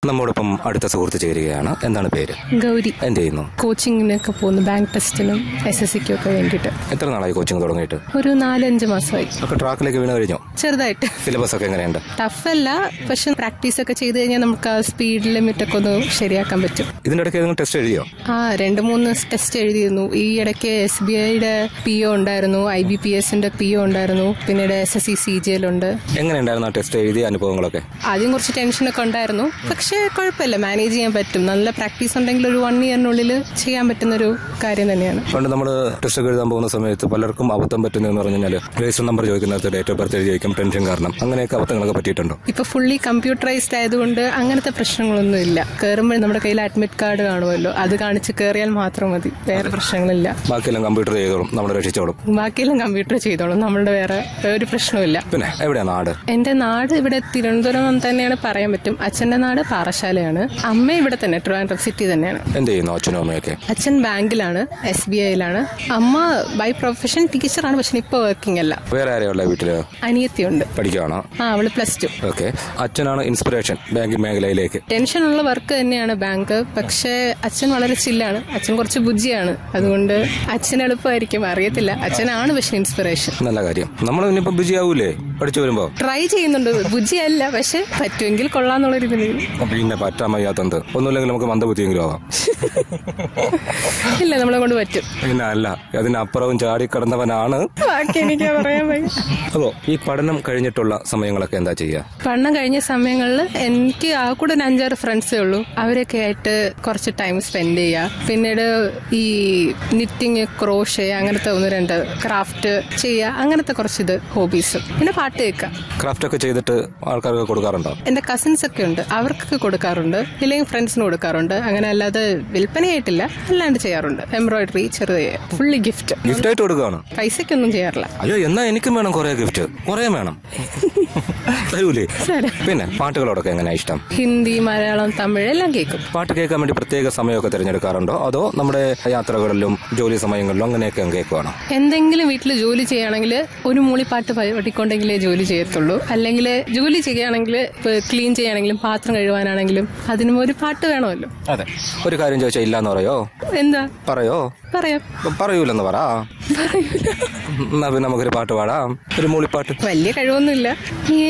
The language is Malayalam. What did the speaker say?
നമ്മോടൊപ്പം അടുത്ത സുഹൃത്ത് ചേരുകയാണ് എന്താണ് പേര് ഗൗരി എന്ത് ചെയ്യുന്നു കോച്ചിങ്ങിനൊക്കെ പോകുന്നു ബാങ്ക് ടെസ്റ്റിനും എസ് എസ് സിക്കും ഒക്കെ വേണ്ടിയിട്ട് എത്ര നാളായി കോച്ചിങ് തുടങ്ങിയിട്ട് ഒരു നാലഞ്ച് മാസമായി ഒക്കെ ട്രാക്കിലേക്ക് വീണ് കഴിഞ്ഞോ ചെറുതായിട്ട് സിലബസ് ഒക്കെ എങ്ങനെയുണ്ട് ടഫല്ല പക്ഷെ പ്രാക്ടീസ് ഒക്കെ ചെയ്ത് കഴിഞ്ഞാൽ നമുക്ക് ആ സ്പീഡ് ലിമിറ്റ് ഒക്കെ ഒന്ന് ശരിയാക്കാൻ പറ്റും ഇതിന്റെ ഇടയ്ക്ക് ഏതെങ്കിലും ടെസ്റ്റ് എഴുതിയോ ആ രണ്ട് മൂന്ന് ടെസ്റ്റ് എഴുതിയിരുന്നു ഈ ഇടയ്ക്ക് എസ് ബി ഐയുടെ പി ഒ ഉണ്ടായിരുന്നു ഐ ബി പി എസിന്റെ പി ഒ ഉണ്ടായിരുന്നു പിന്നീട് S S C C G L ഉണ്ട് എങ്ങനെയുണ്ടായിരുന്നു ആ ടെസ്റ്റ് എഴുതിയ അനുഭവങ്ങളൊക്കെ ആദ്യം കുറച്ച് ടെൻഷനൊക്കെ ഉണ്ടായിരുന്നു പക്ഷേ കുഴപ്പമില്ല മാനേജ് ചെയ്യാൻ പറ്റും നല്ല പ്രാക്ടീസ് ഉണ്ടെങ്കിൽ ഒരു വൺ ഇയറിനുള്ളിൽ ചെയ്യാൻ പറ്റുന്ന ഒരു കാര്യം തന്നെയാണ് പണ്ട് നമ്മൾ ടെസ്റ്റ് ഒക്കെ എഴുതാൻ പോകുന്ന സമയത്ത് പലർക്കും അബദ്ധം പറ്റുന്നതെന്ന് പറഞ്ഞു കഴിഞ്ഞാൽ രജിസ്റ്റർ നമ്പർ ചോദിക്കുന്നിടത്ത് ഡേറ്റ് ഓഫ് ബർത്ത് എഴുതി വയ്ക്കും ടെൻഷൻ കാരണം അങ്ങനെയൊക്കെ അബദ്ധങ്ങളൊക്കെ പറ്റിയിട്ടുണ്ടോ ഇപ്പൊ ഫുള്ളി കമ്പ്യൂട്ടറൈസ്ഡ് ആയതുകൊണ്ട് അങ്ങനത്തെ പ്രശ്നങ്ങളൊന്നും ഇല്ല കയറുമ്പോൾ നമ്മുടെ കയ്യിൽ അഡ്മിറ്റ് കാർഡ് കാണുമല്ലോ അത് കാണിച്ച് കയറിയാൽ മാത്രം മതി വേറെ പ്രശ്നങ്ങളില്ല ബാക്കിയെല്ലാം കമ്പ്യൂട്ടർ ചെയ്തോളും നമ്മൾ രക്ഷിച്ചോളും ബാക്കിയെല്ലാം കമ്പ്യൂട്ടർ ചെയ്തോളും നമ്മളുടെ വേറെ ഒരു പ്രശ്നമില്ല പിന്നെ എവിടെയാ നാട് എന്റെ നാട് ഇവിടെ തിരുവനന്തപുരം തന്നെയാണ് പറയാൻ പറ്റും അച്ഛന്റെ നാട് പാറശാലയാണ് അമ്മ ഇവിടെ തന്നെ ട്രിവാൻഡ്രം സിറ്റി തന്നെയാണ് എന്ത് ചെയ്യുന്നു അച്ഛനും അമ്മയൊക്കെ അച്ഛൻ ബാങ്കിലാണ് എസ് ബി ഐയിലാണ് അമ്മ ബൈ പ്രൊഫഷൻ ടീച്ചറാണ് പക്ഷെ ഇപ്പൊ വർക്കിംഗ് അല്ല വേറെ ആരെയുള്ള വീട്ടില് അനിയത്തിയുണ്ട് പഠിക്കുകയാണോ ആ അവള് പ്ലസ് ടു ഓക്കെ അച്ഛനാണ് ഇൻസ്പിറേഷൻ ബാങ്കിങ് മേഖലയിലേക്ക് ടെൻഷനുള്ള വർക്ക് തന്നെയാണ് ബാങ്ക് പക്ഷേ അച്ഛൻ വളരെ ചില്ലാണ് അച്ഛൻ കുറച്ച് ബുദ്ധിയാണ് അതുകൊണ്ട് അച്ഛൻ എളുപ്പമായിരിക്കും അറിയത്തില്ല അച്ഛനാണ് പക്ഷെ ഇൻസ്പിറേഷൻ നല്ല കാര്യം നമ്മൾ ഇനിയിപ്പോ ബിജി ആവൂലേ പഠിച്ചു വരുമ്പോ ട്രൈ ചെയ്യുന്നുണ്ട് ബുദ്ധിയല്ല പക്ഷെ പറ്റുമെങ്കിൽ കൊള്ളാന്നുള്ളൊരു ഇതിൽ പിന്നെ പറ്റാൻ വയ്യാത്തത് ഒന്നുമില്ലെങ്കിൽ നമുക്ക് മന്ദബുദ്ധിയെങ്കിലും ആവാം ഇല്ല നമ്മളെ കൊണ്ട് പറ്റും പിന്നെ അല്ല അതിനപ്പുറവും ചാടി കടന്നവനാണ് ബാക്കി എനിക്ക് പറയാൻ വയ്യ അതോ ഈ പഠനം കഴിഞ്ഞിട്ടുള്ള സമയങ്ങളൊക്കെ എന്താ ചെയ്യുക പഠനം കഴിഞ്ഞ സമയങ്ങളിൽ എനിക്ക് ആ കൂടെ ഒരു അഞ്ചാറ് ഫ്രണ്ട്സേ ഉള്ളൂ അവരൊക്കെ ആയിട്ട് കുറച്ച് ടൈം സ്പെൻഡ് ചെയ്യുക പിന്നീട് ഈ നിറ്റിങ് ക്രോഷ് അങ്ങനത്തെ ഒന്ന് രണ്ട് ക്രാഫ്റ്റ് ചെയ്യുക അങ്ങനത്തെ കുറച്ച് ഇത് ഹോബീസ് പിന്നെ പാട്ട് കേൾക്കുക ക്രാഫ്റ്റ് ഒക്കെ ചെയ്തിട്ട് ആൾക്കാർക്ക് കൊടുക്കാറുണ്ടോ എന്റെ കസിൻസ് ഒക്കെ ഉണ്ട് അവർക്കൊക്കെ കൊടുക്കാറുണ്ട് ഇല്ലെങ്കിൽ ഫ്രണ്ട്സിന് കൊടുക്കാറുണ്ട് അങ്ങനെ അല്ലാതെ വിൽപ്പനയായിട്ടില്ല അല്ലാണ്ട് ചെയ്യാറുണ്ട് എംബ്രോയിഡറി ചെറുത് ഫുള്ളി ഗിഫ്റ്റ് ഗിഫ്റ്റ് ആയിട്ട് കൊടുക്കുകയാണ് പൈസക്കൊന്നും ചെയ്യാറില്ല അയ്യോ എന്നാ എനിക്കും വേണം കുറെ ഗിഫ്റ്റ് കുറെ വേണം തരൂലേ ശരി പിന്നെ പാട്ടുകളോടൊക്കെ എങ്ങനെയാ ഇഷ്ടം ഹിന്ദി മലയാളം തമിഴ് എല്ലാം കേൾക്കും പാട്ട് കേൾക്കാൻ വേണ്ടി പ്രത്യേക സമയമൊക്കെ തിരഞ്ഞെടുക്കാറുണ്ടോ അതോ നമ്മുടെ യാത്രകളിലും ജോലി സമയങ്ങളിലും അങ്ങനെയൊക്കെ കേൾക്കുവാണോ എന്തെങ്കിലും വീട്ടിൽ ജോലി ചെയ്യുകയാണെങ്കിൽ ഒരു മൂളിപ്പാട്ട് പഠിക്കൊണ്ടെങ്കിലേ ജോലി ചെയ്യത്തുള്ളൂ അല്ലെങ്കിൽ ജോലി ചെയ്യുകയാണെങ്കിൽ ഇപ്പൊ ക്ലീൻ ചെയ്യുകയാണെങ്കിലും പാത്രം കഴുകാനാണെങ്കിലും അതിനും ഒരു പാട്ട് വേണമല്ലോ അതെ ഒരു കാര്യം ചോദിച്ചാൽ ഇല്ലാന്ന് പറയോ എന്താ പറയോ പറയാം പറയൂലെന്ന് പറ പറയൂല എന്നാ പിന്നെ നമുക്കൊരു പാട്ട് പാടാം ഒരു മൂളിപ്പാട്ട് വലിയ കഴിവൊന്നുമില്ല ഈ